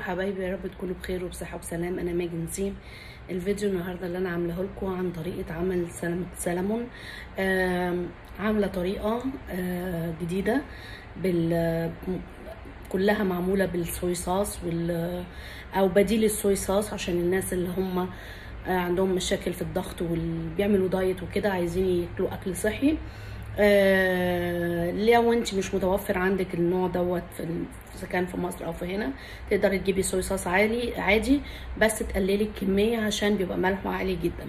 حبايبي يا رب تكونوا بخير وبصحه وبسلام انا ماجي نسيم الفيديو النهارده اللي انا عاملاه لكم عن طريقه عمل سلمون سلمون آم، عامله طريقه آه، جديده بال كلها معموله بالصويا صوص وال او بديل الصويا صوص عشان الناس اللي هم آه، عندهم مشاكل في الضغط واللي بيعملوا دايت وكده عايزين ياكلوا اكل صحي آه لو انت مش متوفر عندك النوع دوت في ال- اذا كان في مصر او في هنا تقدري تجيبي صويا صوص عالي عادي بس تقللي الكميه عشان بيبقى ملحه عالي جدا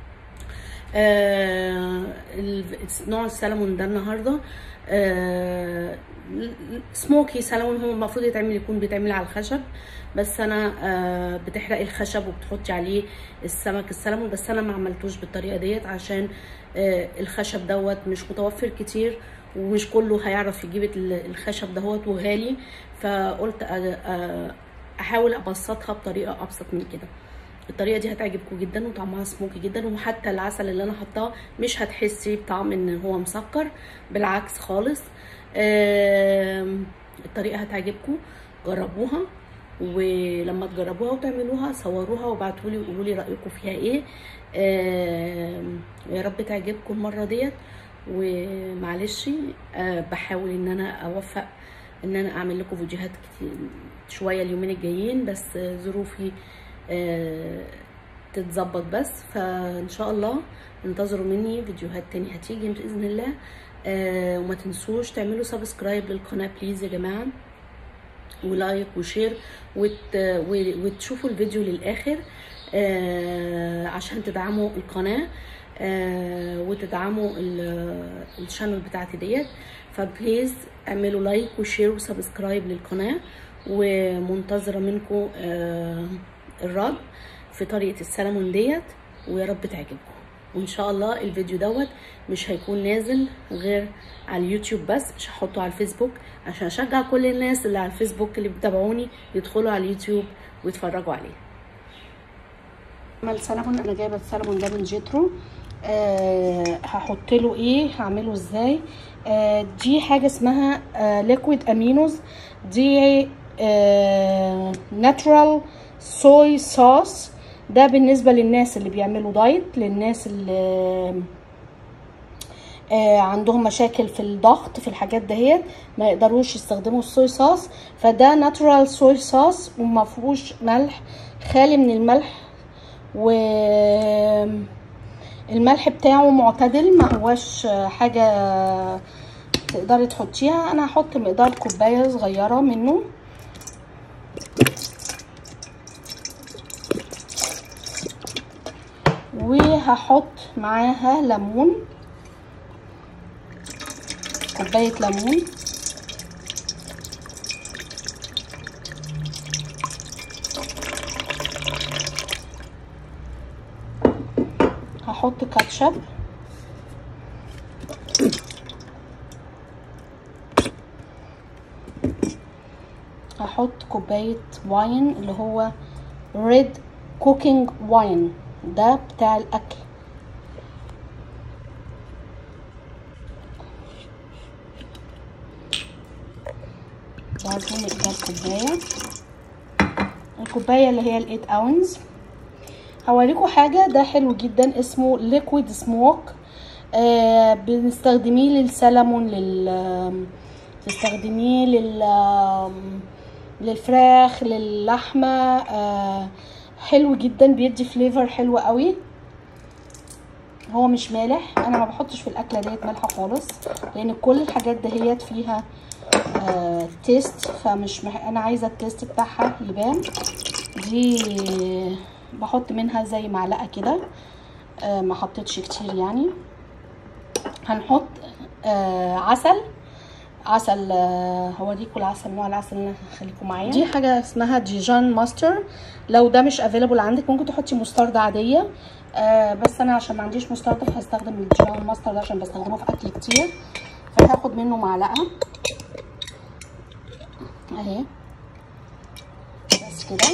آه ال- نوع السلمون ده النهارده آه سموكي سلمون هو المفروض يتعمل يكون بيتعمل على الخشب بس انا آه بتحرقي الخشب وبتحطي عليه السمك السلمون بس انا ما عملتوش بالطريقه ديت عشان آه الخشب دوت مش متوفر كتير ومش كله هيعرف يجيب ال- الخشب دهوت وغالي فقلت أ- أ- احاول ابسطها بطريقه ابسط من كده الطريقه دي هتعجبكم جدا وطعمها سموكي جدا وحتى العسل اللي انا حطاه مش هتحسي بطعم ان هو مسكر بالعكس خالص آم، الطريقه هتعجبكم جربوها ولما تجربوها وتعملوها صوروها وابعتولي وقولوا لي رايكم فيها ايه آم، يا رب تعجبكم المره ديت ومعلش آه، بحاول ان انا اوفق ان انا اعمل لكم فيديوهات كتير شويه اليومين الجايين بس آه، ظروفي آه، تتظبط بس فان شاء الله انتظروا مني فيديوهات تاني هتيجي باذن الله آه، وما تنسوش تعملوا سبسكرايب للقناه بليز يا جماعه ولايك وشير وت... و- وتشوفوا الفيديو للاخر آه، عشان تدعموا القناه آه، وتدعموا ال- الشانل بتاعتي ديت فبليز اعملوا لايك وشير وسبسكرايب للقناه ومنتظره منكم آه، الرد في طريقه السلمون ديت ويا رب تعجبكم وان شاء الله الفيديو دوت مش هيكون نازل غير على اليوتيوب بس مش هحطه على الفيسبوك عشان اشجع كل الناس اللي على الفيسبوك اللي بيتابعوني يدخلوا على اليوتيوب ويتفرجوا عليه عمل سلمون انا جايبه السلمون ده من جيترو أه هحط له ايه هعمله ازاي أه دي حاجه اسمها أه ليكويد امينوز دي ناتشرال صويا صوص ده بالنسبه للناس اللي بيعملوا دايت للناس اللي آه، عندهم مشاكل في الضغط في الحاجات دهيت ما يقدروش يستخدموا الصويا صوص فده ناتشرال صويا صوص وما فيهوش ملح خالي من الملح و الملح بتاعه معتدل ما هوش حاجة تقدري تحطيها انا هحط مقدار كوباية صغيرة منه وهحط معاها ليمون كوباية ليمون هحط كاتشب هحط كوباية واين اللي هو ريد كوكينج واين ده بتاع الأكل لازم مقدار كوباية الكوباية اللي هي الايت اونز هوريكم حاجة ده حلو جدا اسمه ليكويد سموك آه بنستخدميه للسلمون لل تستخدميه لل للفراخ للحمة آه حلو جدا بيدي فليفر حلو قوي هو مش مالح انا ما بحطش في الاكله ديت ملح خالص لان كل الحاجات دهيت فيها آه تيست فمش مح... انا عايزه التيست بتاعها يبان دي بحط منها زي معلقه كده آه ما حطيتش كتير يعني هنحط آه عسل عسل آه هوريكم العسل نوع العسل اللي هخليكم معايا دي حاجه اسمها ديجان ماستر لو ده مش افيلبل عندك ممكن تحطي مستردة عاديه آه بس انا عشان ما عنديش مستردة فهستخدم الديجان ماستر ده عشان بستخدمه في اكل كتير فهاخد منه معلقه اهي بس كده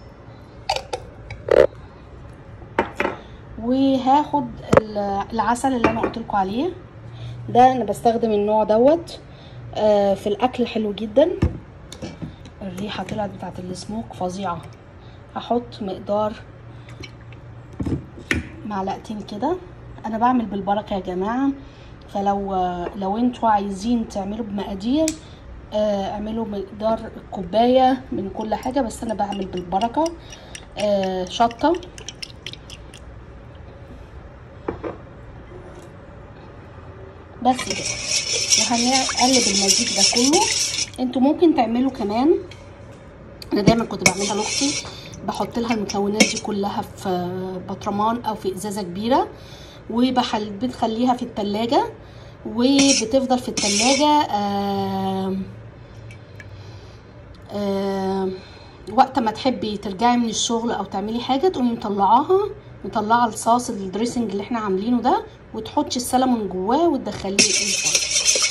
وهاخد العسل اللي انا قلت لكم عليه ده انا بستخدم النوع دوت آه في الاكل حلو جدا الريحه طلعت بتاعت السموك فظيعه هحط مقدار معلقتين كده انا بعمل بالبركه يا جماعه فلو لو انتوا عايزين تعملوا بمقادير آه، اعملوا مقدار كوبايه من كل حاجه بس انا بعمل بالبركه آه، شطه بس كده وهنقلب المزيج ده كله انتوا ممكن تعملوا كمان انا دايما كنت بعملها لاختي بحط لها المكونات دي كلها في بطرمان او في ازازه كبيره وبحل بتخليها في التلاجة وبتفضل في التلاجة آه آه وقت ما تحبي ترجعي من الشغل او تعملي حاجه تقومي مطلعاها مطلعه الصوص الدريسنج اللي احنا عاملينه ده وتحطي السلمون جواه وتدخليه الفرن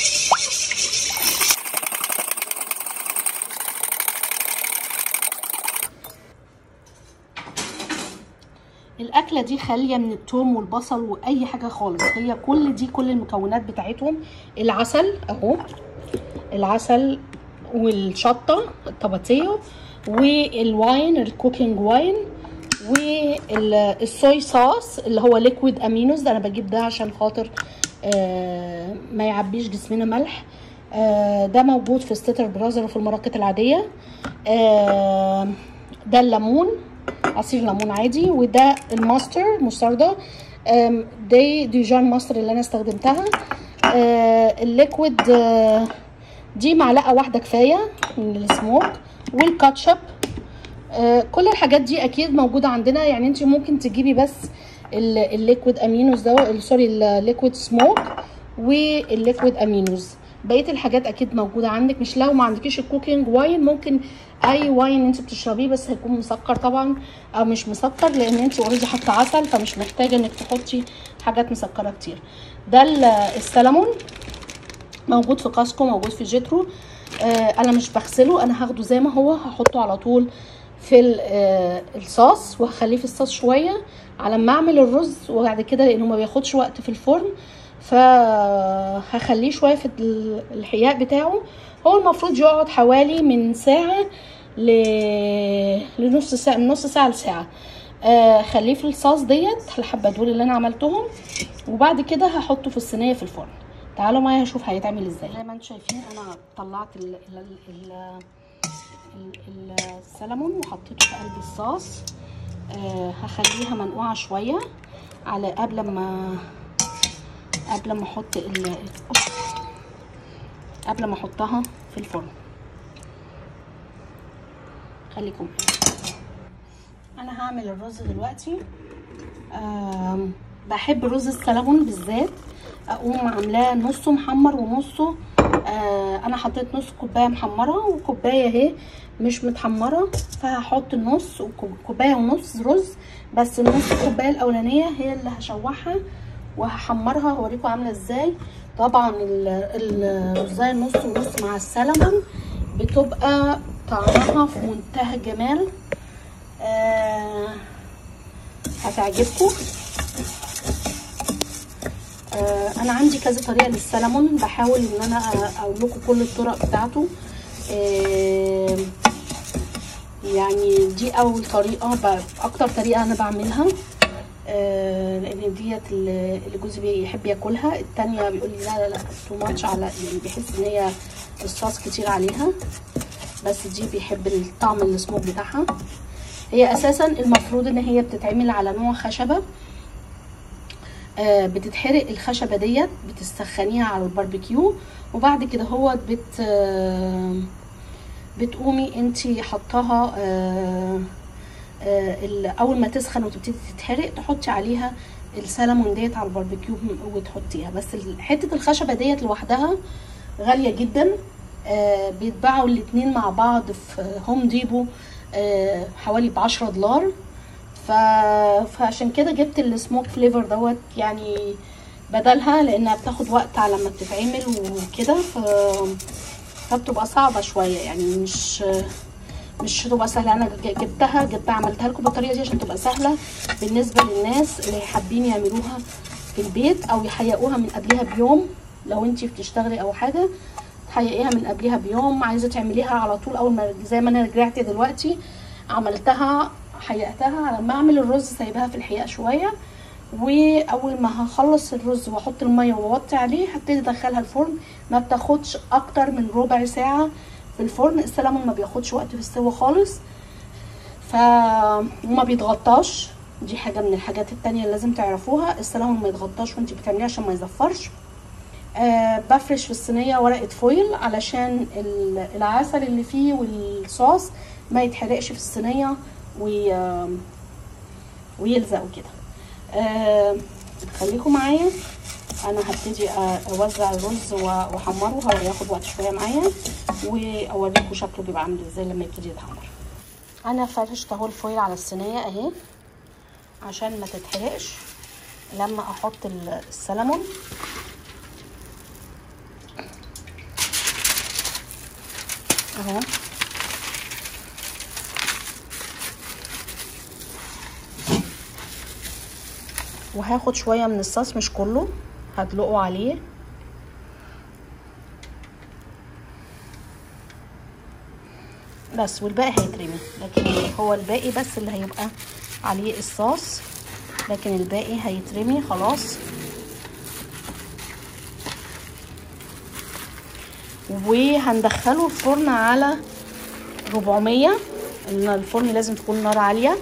الاكله دي خاليه من الثوم والبصل واي حاجه خالص هي كل دي كل المكونات بتاعتهم العسل اهو العسل والشطه الطباتيو والواين الكوكينج واين والصويا صوص اللي هو ليكويد امينوز ده انا بجيب ده عشان خاطر آه ما يعبيش جسمنا ملح آه ده موجود في ستيتر برازر وفي المراقة العادية آه ده الليمون عصير ليمون عادي وده الماستر مستردة دي ديجان ماستر اللي انا استخدمتها الليكويد دي معلقه واحده كفايه من السموك والكاتشب كل الحاجات دي اكيد موجوده عندنا يعني انت ممكن تجيبي بس الليكويد امينوز ده سوري الليكويد سموك والليكويد امينوز بقيه الحاجات اكيد موجوده عندك مش لو ما عندكيش الكوكينج واين ممكن اي واين انت بتشربيه بس هيكون مسكر طبعا او مش مسكر لان انت اوريدي حاطه عسل فمش محتاجه انك تحطي حاجات مسكره كتير ده السلمون موجود في كاسكو موجود في جيترو آه انا مش بغسله انا هاخده زي ما هو هحطه على طول في آه الصوص وهخليه في الصوص شويه على ما اعمل الرز وبعد كده لانه ما بياخدش وقت في الفرن فهخليه شويه في الحياء بتاعه هو المفروض يقعد حوالي من ساعه ل... لنص ساعه من نص ساعه لساعه آه خليه في الصوص ديت الحبه دول اللي انا عملتهم وبعد كده هحطه في الصينيه في الفرن تعالوا معايا اشوف هيتعمل ازاي زي ما انتم شايفين انا طلعت ال ال ال ال السلمون وحطيته في قلب الصوص آه هخليها منقوعه شويه على قبل ما قبل ما احط ال قبل ما احطها في الفرن خليكم انا هعمل الرز دلوقتي بحب رز السلمون بالذات اقوم عاملاه نصه محمر ونصه آه انا حطيت نص كوبايه محمره وكوبايه اهي مش متحمره فهحط النص وكوبايه ونص رز بس النص الكوبايه الاولانيه هي اللي هشوحها وهحمرها هوريكم عامله ازاي طبعا الرزايه النص ونص مع السلمون بتبقى طعمها في منتهى الجمال آه هتعجبكم آه انا عندي كذا طريقه للسلمون بحاول ان انا اقول لكم كل الطرق بتاعته آه يعني دي اول طريقه اكتر طريقه انا بعملها آه لان ديت اللي جوزي بيحب ياكلها التانية بيقول لي لا لا لا تو ماتش على يعني بيحس ان هي الصوص كتير عليها بس دي بيحب الطعم السموك بتاعها هي اساسا المفروض ان هي بتتعمل على نوع خشبه آه بتتحرق الخشبه ديت بتسخنيها على الباربيكيو وبعد كده هو بت آه بتقومي انتي حطاها آه اول ما تسخن وتبتدي تتحرق تحطي عليها السلمون ديت على الباربيكيو وتحطيها بس حته الخشبه ديت لوحدها غاليه جدا آه بيتباعوا الاتنين مع بعض في هوم ديبو آه حوالي بعشرة دولار ف... فعشان كده جبت السموك فليفر دوت يعني بدلها لانها بتاخد وقت على ما بتتعمل وكده ف... فبتبقى صعبه شويه يعني مش مش هتبقى سهله انا جبتها جبتها عملتها لكم بالطريقه دي عشان تبقى سهله بالنسبه للناس اللي حابين يعملوها في البيت او يحيقوها من قبلها بيوم لو انتي بتشتغلي او حاجه تحققيها من قبلها بيوم عايزه تعمليها على طول اول ما زي ما انا رجعت دلوقتي عملتها حيقتها لما اعمل الرز سايباها في الحقيقه شويه واول ما هخلص الرز واحط الميه واوطي عليه هبتدي ادخلها الفرن ما بتاخدش اكتر من ربع ساعه في الفرن السلمون ما بياخدش وقت في السوا خالص ف وما بيتغطاش دي حاجه من الحاجات التانية اللي لازم تعرفوها السلمون ما يتغطاش وانت بتعمليه عشان ما يزفرش آه بفرش في الصينيه ورقه فويل علشان العسل اللي فيه والصوص ما يتحرقش في الصينيه وي... ويلزق وكده آه خليكم معايا انا هبتدي اوزع الرز واحمره هياخد وقت شويه معايا واوريكم شكله بيبقى عامل ازاي لما يبتدي يتحمر انا فرشت اهو الفويل على الصينيه اهي عشان ما تتحرقش لما احط السلمون اهو وهاخد شويه من الصوص مش كله هدلقه عليه بس والباقي هيترمي لكن هو الباقي بس اللي هيبقى عليه الصوص لكن الباقي هيترمي خلاص وهندخله الفرن على 400 الفرن لازم تكون نار عاليه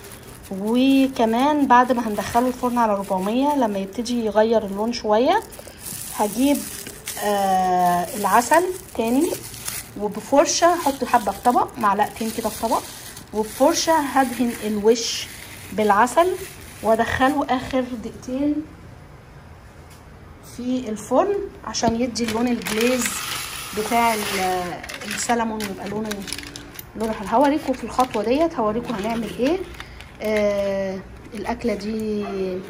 وكمان بعد ما هندخله الفرن على 400 لما يبتدي يغير اللون شويه هجيب آه العسل تاني وبفرشه احط حبه في طبق معلقتين كده في طبق وبفرشه هدهن الوش بالعسل وادخله اخر دقيقتين في الفرن عشان يدي اللون الجليز بتاع السلمون يبقى لونه لونه حلو هوريكم في الخطوه ديت هوريكم هنعمل ايه آه الاكله دي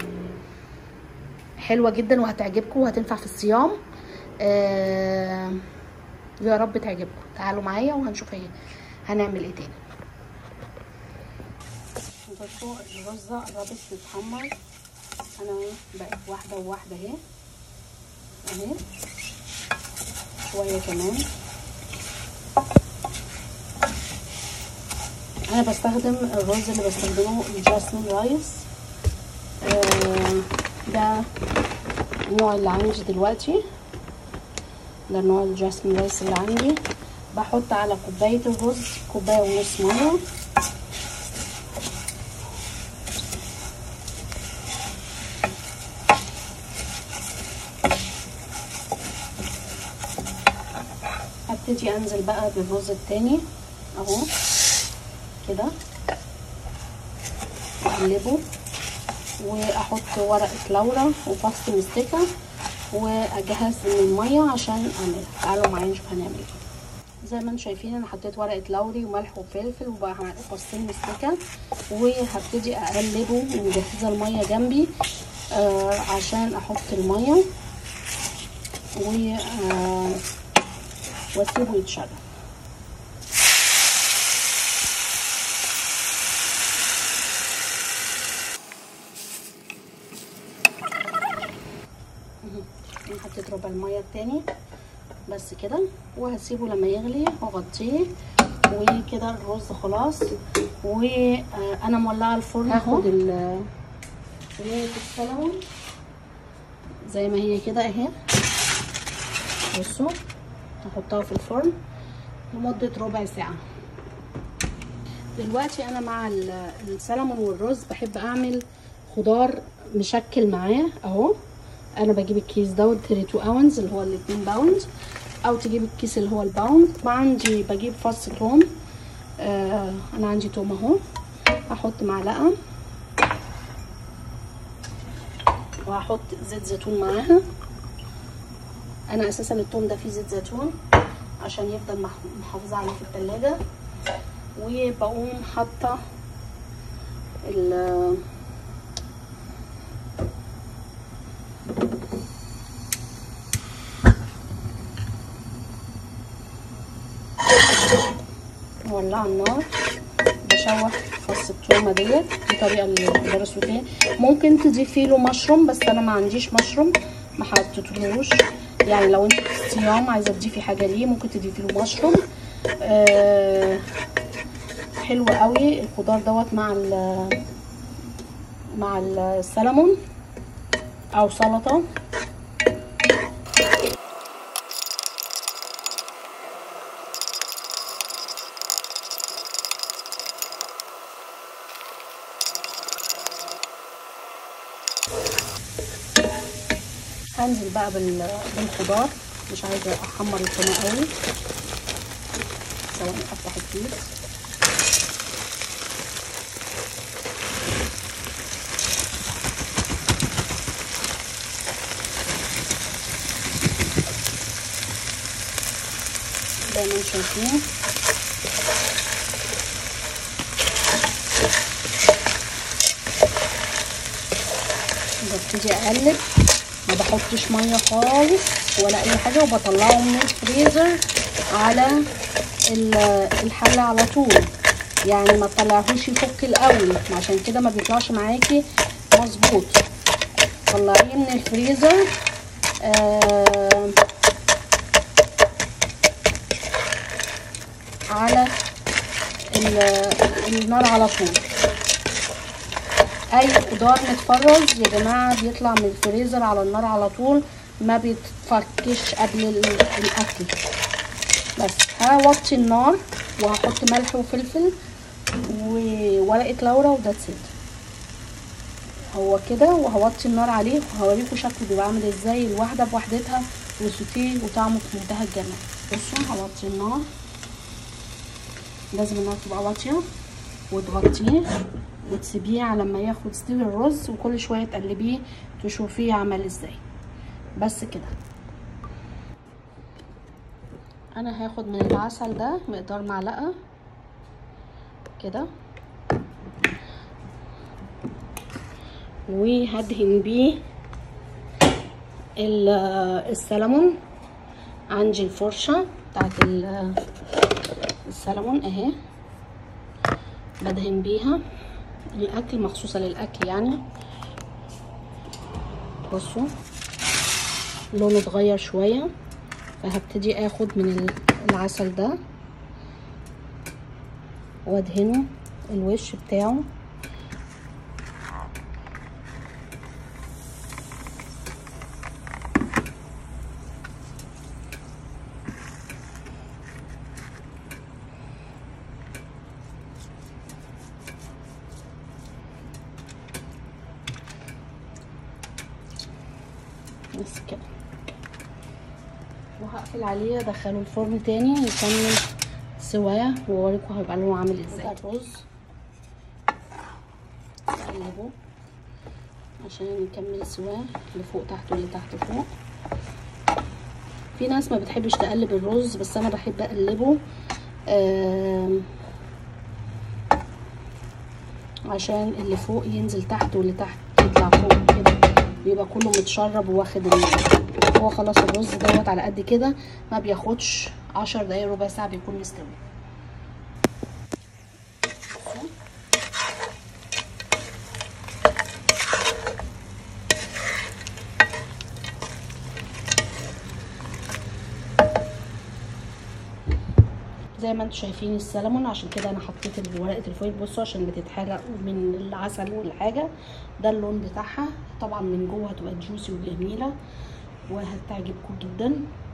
حلوه جدا وهتعجبكم وهتنفع في الصيام آه يا رب تعجبكم تعالوا معايا وهنشوف ايه هنعمل ايه تاني بصوا الرزه قربت تتحمر انا بقت واحده وواحده اهي اهي شويه كمان انا بستخدم الرز اللي بستخدمه الجاسمين رايس آه ده النوع اللي عندي دلوقتي ده نوع الجاسمين رايس اللي عندي بحط على كوبايه الرز كوبايه ونص ميه هبتدي انزل بقى بالرز التاني اهو كده اقلبه واحط ورقه لورا وفص مستكه واجهز من الميه عشان اعملها تعالوا معايا نشوف هنعمل ايه زي ما انتم شايفين انا حطيت ورقه لوري وملح وفلفل وفصين مستكه وهبتدي اقلبه ومجهزه الميه جنبي آه عشان احط الميه و آه واسيبه يتشرب حطيت ربع الميه التاني بس كده وهسيبه لما يغلي واغطيه وكده الرز خلاص وانا مولعه الفرن هاخد صينيه السلمون زي ما هي كده اهي بصوا هحطها في الفرن لمده ربع ساعه دلوقتي انا مع السلمون والرز بحب اعمل خضار مشكل معاه اهو انا بجيب الكيس دوت 32 اونز اللي هو ال 2 باوند او تجيب الكيس اللي هو الباوند عندي بجيب فص توم آه انا عندي توم اهو هحط معلقه وهحط زيت زيتون معاها انا اساسا التوم ده فيه زيت زيتون عشان يفضل محافظه عليه في التلاجة وبقوم حاطه ال مولعه النار بشوح فص التومه ديت بالطريقه اللي درسوا فيها ممكن تضيفي له مشروم بس انا ما عنديش مشروم ما حطيتهوش يعني لو انت في الصيام عايزه تضيفي حاجه ليه ممكن تضيفي له مشروم آه حلو قوي الخضار دوت مع ال مع السلمون او سلطه هنزل بقى بالخضار مش عايزه احمر التومه قوي ثواني افتح الكيس زي ما انتم شايفين ببتدي اقلب ما بحطش ميه خالص ولا اي حاجه وبطلعه من الفريزر على الحله على طول يعني ما تطلعهوش يفك الاول عشان كده ما بيطلعش معاكي مظبوط طلعيه من الفريزر آه على النار على طول اي خضار متفرز يا جماعه بيطلع من الفريزر على النار على طول ما بيتفكش قبل الاكل بس هوطي النار وهحط ملح وفلفل وورقه لورا وذاتس ات هو كده وهوطي النار عليه وهوريكم شكله بيبقى عامل ازاي الواحده بوحدتها وسوتيه وطعمه في منتهى الجمال بصوا هوطي النار لازم النار تبقى واطيه وتغطيه وتسيبيه على ما ياخد استوي الرز وكل شويه تقلبيه تشوفيه عمل ازاي بس كده انا هاخد من العسل ده مقدار معلقه كده وهدهن بيه السلمون عندي الفرشه بتاعت السلمون اهي بدهن بيها الاكل مخصوصه للاكل يعني بصوا لونه اتغير شويه فهبتدي اخد من العسل ده وادهنه الوش بتاعه بس كده وهقفل عليه ادخله الفرن تاني يكمل سواه واوريكم هيبقى لونه عامل ازاي الرز اقلبه عشان يكمل سواه لفوق تحت واللي تحت فوق في ناس ما بتحبش تقلب الرز بس انا بحب اقلبه عشان اللي فوق ينزل تحت واللي تحت يطلع فوق كده بيبقى كله متشرب وواخد هو خلاص الرز دوت على قد كده ما بياخدش عشر دقايق ربع ساعه بيكون مستوي زي ما انتم شايفين السلمون عشان كده انا حطيت ورقه الفويل بصوا عشان بتتحرق من العسل والحاجه ده اللون بتاعها طبعا من جوه هتبقى جوسي وجميله وهتعجبكم جدا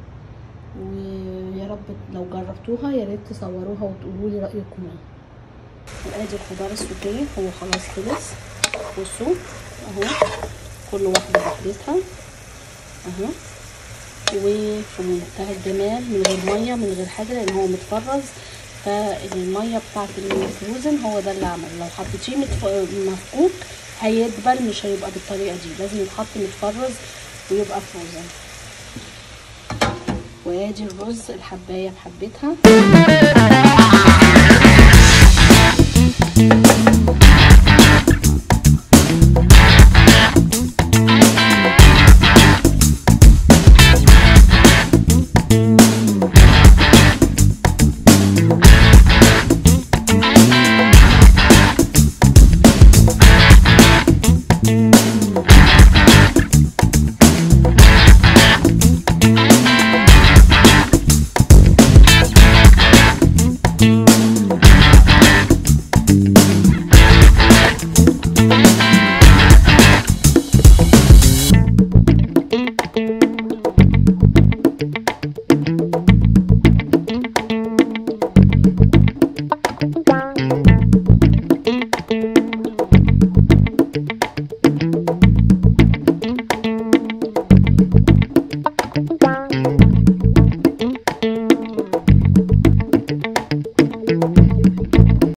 ويا رب لو جربتوها يا ريت تصوروها وتقولوا لي رايكم ايه ادي الخضار السوتيه هو خلاص خلص بصوا اهو كل واحده بحدتها اهو وفي منتهى الجمال من غير ميه من غير حاجه لان هو متفرز فالميه بتاعت الفروزن هو ده اللي عمل لو حطيتيه مفكوك هيدبل مش هيبقى بالطريقه دي لازم يتحط متفرز ويبقى فروزن وادي الرز الحبايه بحبتها